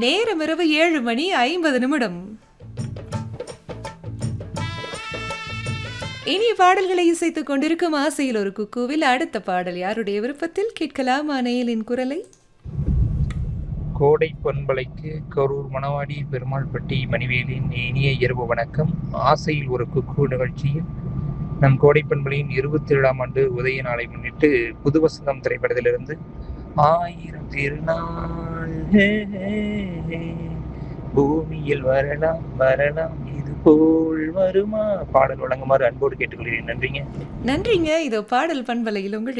நேரம் இரவு ஏழு மணி ஐம்பது நிமிடம் இனிய பாடல்களை இசைத்துக் கொண்டிருக்கும் ஆசையில் ஒரு குக்குவில் அடுத்த பாடல் யாருடைய விருப்பத்தில் கேட்கலாம் அணையலின் குரலை கோடை பண்பலைக்கு கரூர் மணவாடி பெருமாள்பட்டி மணிவேலின் இனிய இரவு வணக்கம் ஆசையில் ஒரு குக்கு நிகழ்ச்சியில் நம் கோடை பண்பலையின் இருபத்தி ஏழாம் ஆண்டு உதய நாளை முன்னிட்டு புது வசந்தம் திரைப்படத்திலிருந்து ஆயிரம் திருநாள் ஹே, ஹே, ஹே. பூமியில் வரலாம் வரலாம் இது போல் வருமா பாடல் வழங்குமாறு அன்போடு கேட்டுக்கொள்கிறேன் நன்றிங்க நன்றிங்க இதோ பாடல் பண்பலையில் உங்கள்